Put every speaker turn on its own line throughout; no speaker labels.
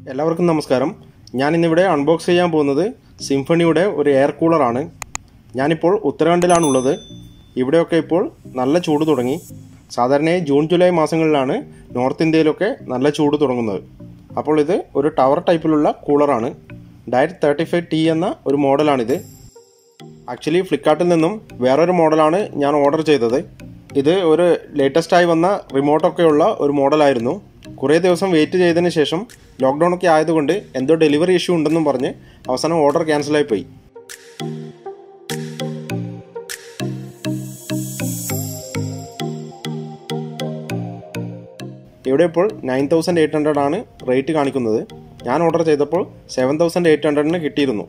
എല്ലാവർക്കും നമസ്കാരം ഞാൻ ഇന്നിവിടെ അൺബോക്സ് ചെയ്യാൻ പോകുന്നത് സിംഫണിയുടെ ഒരു എയർ കൂളറാണ് ഞാനിപ്പോൾ ഉത്തരാഖണ്ഡിലാണുള്ളത് ഇവിടെയൊക്കെ ഇപ്പോൾ നല്ല ചൂട് തുടങ്ങി സാധാരണയായി ജൂൺ ജൂലൈ മാസങ്ങളിലാണ് നോർത്ത് ഇന്ത്യയിലൊക്കെ നല്ല ചൂട് തുടങ്ങുന്നത് അപ്പോൾ ഇത് ഒരു ടവർ ടൈപ്പിലുള്ള കൂളറാണ് ഡയറ്റ് തേർട്ടി ഫൈവ് ടി എന്ന ഒരു മോഡലാണിത് ആക്ച്വലി ഫ്ലിപ്കാർട്ടിൽ നിന്നും വേറൊരു മോഡലാണ് ഞാൻ ഓർഡർ ചെയ്തത് ഇത് ഒരു ലേറ്റസ്റ്റ് ആയി വന്ന റിമോട്ടൊക്കെയുള്ള ഒരു മോഡലായിരുന്നു കുറേ ദിവസം വെയിറ്റ് ചെയ്തതിന് ശേഷം ലോക്ക്ഡൗൺ ഒക്കെ ആയതുകൊണ്ട് എന്തോ ഡെലിവറി ഇഷ്യൂ ഉണ്ടെന്നും പറഞ്ഞ് അവസാനം ഓർഡർ ക്യാൻസലായി പോയി ഇവിടെ ഇപ്പോൾ നയൻ തൗസൻഡ് എയ്റ്റ് ഹൺഡ്രഡ് ആണ് റേറ്റ് കാണിക്കുന്നത് ഞാൻ ഓർഡർ ചെയ്തപ്പോൾ സെവൻ തൗസൻഡ് എയ്റ്റ് ഹൺഡ്രഡിന് കിട്ടിയിരുന്നു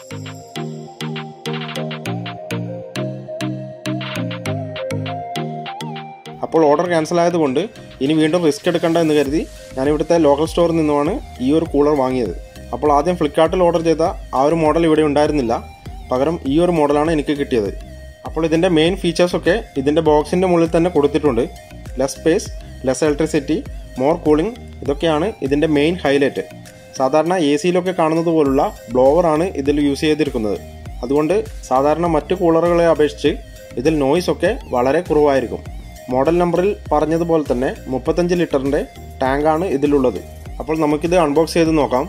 അപ്പോൾ ഓർഡർ ക്യാൻസൽ ആയതുകൊണ്ട് ഇനി വീണ്ടും റിസ്ക് എടുക്കണ്ട എന്ന് കരുതി ഞാൻ ഇവിടുത്തെ ലോക്കൽ സ്റ്റോറിൽ നിന്നുമാണ് ഈ ഒരു കൂളർ വാങ്ങിയത് അപ്പോൾ ആദ്യം ഫ്ലിപ്കാർട്ടിൽ ഓർഡർ ചെയ്ത ആ ഒരു മോഡൽ ഇവിടെ ഉണ്ടായിരുന്നില്ല പകരം ഈ ഒരു മോഡലാണ് എനിക്ക് കിട്ടിയത് അപ്പോൾ ഇതിൻ്റെ മെയിൻ ഫീച്ചേഴ്സൊക്കെ ഇതിൻ്റെ ബോക്സിൻ്റെ മുകളിൽ തന്നെ കൊടുത്തിട്ടുണ്ട് less space less electricity more cooling ഇതൊക്കെയാണ് ഇതിൻ്റെ മെയിൻ ഹൈലൈറ്റ് സാധാരണ എ സിയിലൊക്കെ കാണുന്നത് പോലുള്ള ബ്ലോവറാണ് ഇതിൽ യൂസ് ചെയ്തിരിക്കുന്നത് അതുകൊണ്ട് സാധാരണ മറ്റു കൂളറുകളെ അപേക്ഷിച്ച് ഇതിൽ നോയ്സ് ഒക്കെ വളരെ കുറവായിരിക്കും മോഡൽ നമ്പറിൽ പറഞ്ഞതുപോലെ തന്നെ മുപ്പത്തഞ്ച് ലിറ്ററിൻ്റെ ടാങ്കാണ് ഇതിലുള്ളത് അപ്പോൾ നമുക്കിത് അൺബോക്സ് ചെയ്ത് നോക്കാം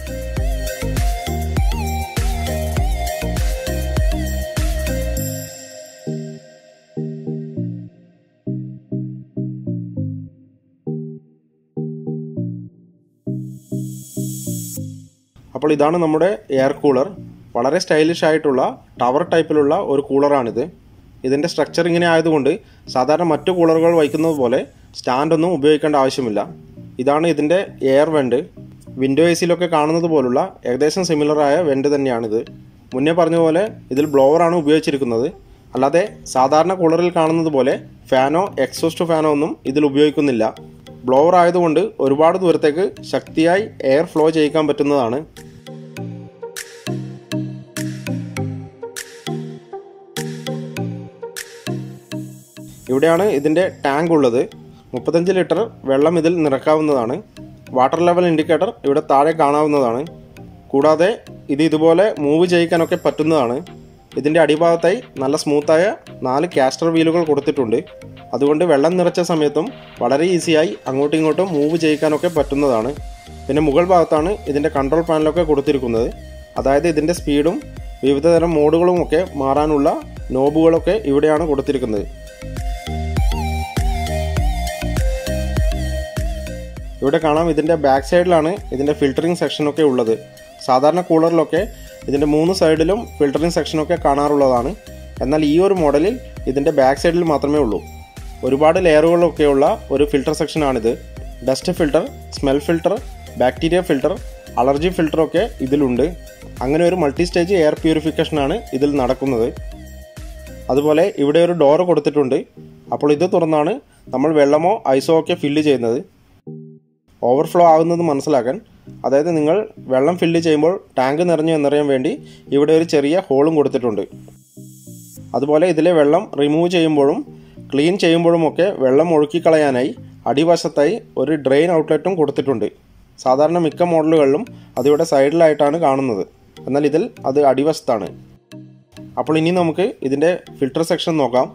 അപ്പോൾ ഇതാണ് നമ്മുടെ എയർ കൂളർ വളരെ സ്റ്റൈലിഷ് ആയിട്ടുള്ള ടവർ ടൈപ്പിലുള്ള ഒരു കൂളറാണിത് ഇതിൻ്റെ സ്ട്രക്ചർ ഇങ്ങനെ ആയതുകൊണ്ട് സാധാരണ മറ്റു കൂളറുകൾ വയ്ക്കുന്നത് പോലെ സ്റ്റാൻഡൊന്നും ഉപയോഗിക്കേണ്ട ആവശ്യമില്ല ഇതാണ് ഇതിൻ്റെ എയർ വെൻറ്റ് വിൻഡോ എ സിയിലൊക്കെ കാണുന്നത് പോലുള്ള ഏകദേശം സിമിലറായ വെൻറ്റ് തന്നെയാണിത് മുന്നേ പറഞ്ഞ പോലെ ഇതിൽ ബ്ലോവറാണ് ഉപയോഗിച്ചിരിക്കുന്നത് അല്ലാതെ സാധാരണ കൂളറിൽ കാണുന്നത് പോലെ ഫാനോ എക്സോസ്റ്റ് ഫാനോ ഒന്നും ഇതിൽ ഉപയോഗിക്കുന്നില്ല ബ്ലോവർ ആയതുകൊണ്ട് ഒരുപാട് ദൂരത്തേക്ക് ശക്തിയായി എയർ ഫ്ലോ ചെയ്യിക്കാൻ പറ്റുന്നതാണ് ഇവിടെയാണ് ഇതിൻ്റെ ടാങ്ക് ഉള്ളത് മുപ്പത്തഞ്ച് ലിറ്റർ വെള്ളം ഇതിൽ നിറക്കാവുന്നതാണ് വാട്ടർ ലെവൽ ഇൻഡിക്കേറ്റർ ഇവിടെ താഴെ കാണാവുന്നതാണ് കൂടാതെ ഇത് ഇതുപോലെ മൂവ് ചെയ്യിക്കാനൊക്കെ പറ്റുന്നതാണ് ഇതിൻ്റെ അടിഭാഗത്തായി നല്ല സ്മൂത്തായ നാല് കാസ്റ്റർ വീലുകൾ കൊടുത്തിട്ടുണ്ട് അതുകൊണ്ട് വെള്ളം നിറച്ച സമയത്തും വളരെ ഈസിയായി അങ്ങോട്ടും ഇങ്ങോട്ടും മൂവ് ചെയ്യിക്കാനൊക്കെ പറ്റുന്നതാണ് പിന്നെ മുകൾ ഭാഗത്താണ് ഇതിൻ്റെ കൺട്രോൾ പാനലൊക്കെ കൊടുത്തിരിക്കുന്നത് അതായത് ഇതിൻ്റെ സ്പീഡും വിവിധതരം മോഡുകളും ഒക്കെ മാറാനുള്ള നോബുകളൊക്കെ ഇവിടെയാണ് കൊടുത്തിരിക്കുന്നത് ഇവിടെ കാണാം ഇതിൻ്റെ ബാക്ക് സൈഡിലാണ് ഇതിൻ്റെ ഫിൽറ്ററിംഗ് സെക്ഷനൊക്കെ ഉള്ളത് സാധാരണ കൂളറിലൊക്കെ ഇതിൻ്റെ മൂന്ന് സൈഡിലും ഫിൽറ്ററിംഗ് സെക്ഷനൊക്കെ കാണാറുള്ളതാണ് എന്നാൽ ഈ ഒരു മോഡലിൽ ഇതിൻ്റെ ബാക്ക് സൈഡിൽ മാത്രമേ ഉള്ളൂ ഒരുപാട് ലെയറുകളൊക്കെയുള്ള ഒരു ഫിൽറ്റർ സെക്ഷനാണിത് dust filter smell filter bacteria filter allergy ഫിൽറ്ററൊക്കെ ഇതിലുണ്ട് അങ്ങനെ ഒരു മൾട്ടി സ്റ്റേജ് എയർ പ്യൂരിഫിക്കേഷനാണ് ഇതിൽ നടക്കുന്നത് അതുപോലെ ഇവിടെ ഒരു ഡോറ് കൊടുത്തിട്ടുണ്ട് അപ്പോൾ ഇത് തുറന്നാണ് നമ്മൾ വെള്ളമോ ഐസോ ഒക്കെ ഫില്ല് ചെയ്യുന്നത് ഓവർഫ്ലോ ആകുന്നത് മനസ്സിലാക്കാൻ അതായത് നിങ്ങൾ വെള്ളം ഫില്ല് ചെയ്യുമ്പോൾ ടാങ്ക് നിറഞ്ഞു എന്നറിയാൻ വേണ്ടി ഇവിടെ ഒരു ചെറിയ ഹോളും കൊടുത്തിട്ടുണ്ട് അതുപോലെ ഇതിലെ വെള്ളം റിമൂവ് ചെയ്യുമ്പോഴും ക്ലീൻ ചെയ്യുമ്പോഴുമൊക്കെ വെള്ളം ഒഴുക്കിക്കളയാനായി അടിവശത്തായി ഒരു ഡ്രെയിൻ ഔട്ട്ലെറ്റും കൊടുത്തിട്ടുണ്ട് സാധാരണ മിക്ക മോഡലുകളിലും അതിവിടെ സൈഡിലായിട്ടാണ് കാണുന്നത് എന്നാൽ ഇതിൽ അത് അടിവശത്താണ് അപ്പോൾ ഇനി നമുക്ക് ഇതിൻ്റെ ഫിൽട്ടർ സെക്ഷൻ നോക്കാം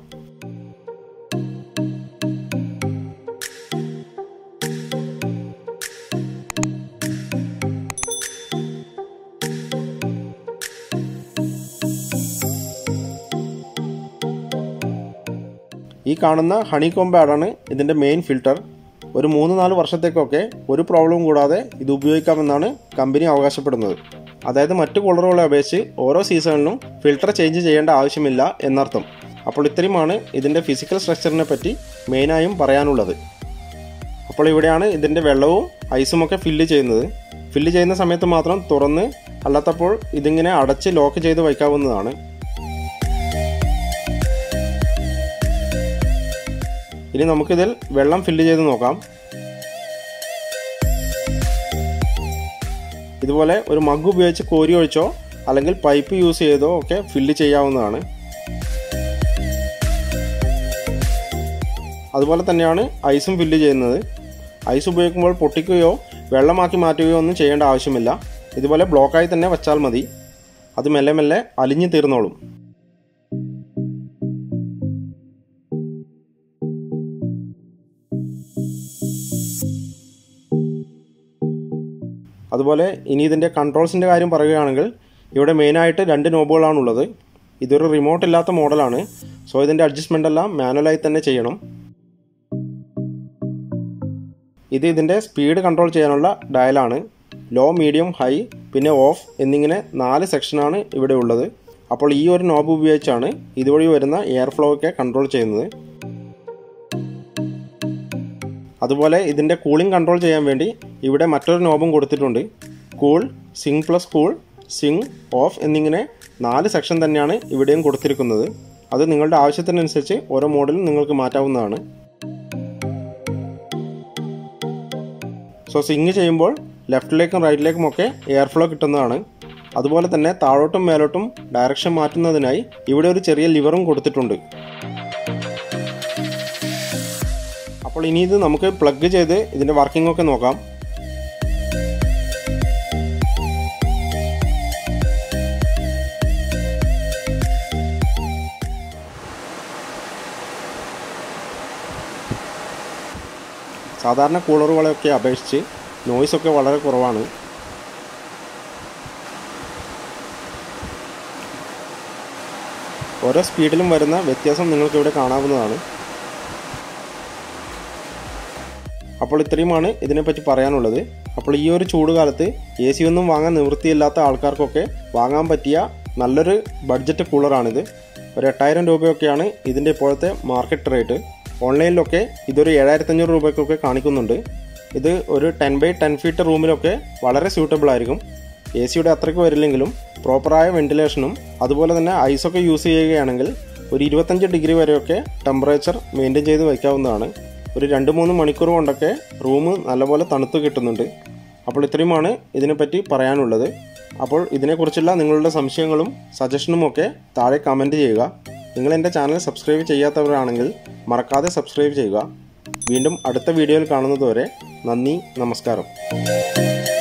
ഈ കാണുന്ന ഹണി കോമ്പാഡാണ് ഇതിൻ്റെ മെയിൻ ഫിൽട്ടർ ഒരു മൂന്ന് നാല് വർഷത്തേക്കൊക്കെ ഒരു പ്രോബ്ലം കൂടാതെ ഇത് ഉപയോഗിക്കാമെന്നാണ് കമ്പനി അവകാശപ്പെടുന്നത് അതായത് മറ്റു കൂളറുകളെ അപേക്ഷിച്ച് ഓരോ സീസണിലും ഫിൽട്ടർ ചേഞ്ച് ചെയ്യേണ്ട ആവശ്യമില്ല എന്നർത്ഥം അപ്പോൾ ഇത്രയുമാണ് ഇതിൻ്റെ ഫിസിക്കൽ സ്ട്രക്ചറിനെ പറ്റി മെയിനായും പറയാനുള്ളത് അപ്പോൾ ഇവിടെയാണ് ഇതിൻ്റെ വെള്ളവും ഐസും ഒക്കെ ഫില്ല് ചെയ്യുന്നത് ഫില്ല് ചെയ്യുന്ന സമയത്ത് മാത്രം തുറന്ന് അല്ലാത്തപ്പോൾ ഇതിങ്ങനെ അടച്ച് ലോക്ക് ചെയ്ത് വയ്ക്കാവുന്നതാണ് ഇനി നമുക്കിതിൽ വെള്ളം ഫില്ല് ചെയ്ത് നോക്കാം ഇതുപോലെ ഒരു മഗ് ഉപയോഗിച്ച് കോരി ഒഴിച്ചോ അല്ലെങ്കിൽ പൈപ്പ് യൂസ് ചെയ്തോ ഒക്കെ ഫില്ല് ചെയ്യാവുന്നതാണ് അതുപോലെ തന്നെയാണ് ഐസും ഫില്ല് ചെയ്യുന്നത് ഐസ് ഉപയോഗിക്കുമ്പോൾ പൊട്ടിക്കുകയോ വെള്ളമാക്കി മാറ്റുകയോ ഒന്നും ചെയ്യേണ്ട ആവശ്യമില്ല ഇതുപോലെ ബ്ലോക്കായി തന്നെ വച്ചാൽ മതി അത് മെല്ലെ മെല്ലെ അലിഞ്ഞു തീർന്നോളും അതുപോലെ ഇനി ഇതിൻ്റെ കൺട്രോൾസിൻ്റെ കാര്യം പറയുകയാണെങ്കിൽ ഇവിടെ മെയിനായിട്ട് രണ്ട് നോബുകളാണുള്ളത് ഇതൊരു റിമോട്ട് ഇല്ലാത്ത മോഡലാണ് സോ ഇതിൻ്റെ അഡ്ജസ്റ്റ്മെൻ്റ് എല്ലാം മാനുവലായി തന്നെ ചെയ്യണം ഇത് ഇതിൻ്റെ സ്പീഡ് കൺട്രോൾ ചെയ്യാനുള്ള ഡയലാണ് ലോ മീഡിയം ഹൈ പിന്നെ ഓഫ് എന്നിങ്ങനെ നാല് സെക്ഷനാണ് ഇവിടെ ഉള്ളത് അപ്പോൾ ഈ ഒരു നോബ് ഉപയോഗിച്ചാണ് ഇതുവഴി വരുന്ന എയർ ഫ്ലോ ഒക്കെ കൺട്രോൾ ചെയ്യുന്നത് അതുപോലെ ഇതിൻ്റെ കൂളിംഗ് കൺട്രോൾ ചെയ്യാൻ വേണ്ടി ഇവിടെ മറ്റൊരു നോബും കൊടുത്തിട്ടുണ്ട് cooling plus cooling off എന്നിങ്ങനെ നാല് സെക്ഷൻ തന്നെയാണ് ഇവിടെയും കൊടുത്തിരിക്കുന്നത് അത് നിങ്ങളുടെ ആവശ്യത്തിനനുസരിച്ച് ഓരോ മോഡലും നിങ്ങൾക്ക് മാറ്റാവുന്നതാണ് സോ സിങ് ചെയ്യുമ്പോൾ ലെഫ്റ്റിലേക്കും റൈറ്റിലേക്കും ഒക്കെ എയർ ഫ്ലോ കിട്ടുന്നതാണ് അതുപോലെ തന്നെ താഴോട്ടും മേലോട്ടും ഡയറക്ഷൻ മാറ്റുന്നതിനായി ഇവിടെ ഒരു ചെറിയ ലിവറും കൊടുത്തിട്ടുണ്ട് അപ്പോൾ ഇനി ഇത് നമുക്ക് പ്ലഗ് ചെയ്ത് ഇതിൻ്റെ വർക്കിംഗ് ഒക്കെ നോക്കാം സാധാരണ കൂളറുകളെയൊക്കെ അപേക്ഷിച്ച് നോയ്സ് ഒക്കെ വളരെ കുറവാണ് ഓരോ സ്പീഡിലും വരുന്ന വ്യത്യാസം നിങ്ങൾക്ക് ഇവിടെ കാണാവുന്നതാണ് അപ്പോൾ ഇത്രയുമാണ് ഇതിനെപ്പറ്റി പറയാനുള്ളത് അപ്പോൾ ഈ ഒരു ചൂട് കാലത്ത് എ സി ഒന്നും വാങ്ങാൻ നിവൃത്തിയില്ലാത്ത ആൾക്കാർക്കൊക്കെ വാങ്ങാൻ പറ്റിയ നല്ലൊരു ബഡ്ജറ്റ് കൂളറാണിത് ഒരു എട്ടായിരം രൂപയൊക്കെയാണ് ഇതിൻ്റെ ഇപ്പോഴത്തെ മാർക്കറ്റ് റേറ്റ് ഓൺലൈനിലൊക്കെ ഇതൊരു ഏഴായിരത്തഞ്ഞൂറ് രൂപയ്ക്കൊക്കെ കാണിക്കുന്നുണ്ട് ഇത് ഒരു ടെൻ ബൈ ടെൻ ഫീറ്റ് റൂമിലൊക്കെ വളരെ സ്യൂട്ടബിൾ ആയിരിക്കും എ സിയുടെ അത്രയ്ക്ക് വരില്ലെങ്കിലും പ്രോപ്പറായ വെന്റിലേഷനും അതുപോലെ തന്നെ ഐസൊക്കെ യൂസ് ചെയ്യുകയാണെങ്കിൽ ഒരു ഇരുപത്തഞ്ച് ഡിഗ്രി വരെയൊക്കെ ടെമ്പറേച്ചർ മെയിൻറ്റെയിൻ ചെയ്ത് വയ്ക്കാവുന്നതാണ് ഒരു രണ്ട് മൂന്ന് മണിക്കൂർ കൊണ്ടൊക്കെ റൂം നല്ലപോലെ തണുത്ത് കിട്ടുന്നുണ്ട് അപ്പോൾ ഇത്രയുമാണ് ഇതിനെപ്പറ്റി പറയാനുള്ളത് അപ്പോൾ ഇതിനെക്കുറിച്ചുള്ള നിങ്ങളുടെ സംശയങ്ങളും സജഷനും ഒക്കെ താഴെ കമൻറ്റ് ചെയ്യുക നിങ്ങൾ എൻ്റെ ചാനൽ സബ്സ്ക്രൈബ് ചെയ്യാത്തവരാണെങ്കിൽ മറക്കാതെ സബ്സ്ക്രൈബ് ചെയ്യുക വീണ്ടും അടുത്ത വീഡിയോയിൽ കാണുന്നതുവരെ നന്ദി നമസ്കാരം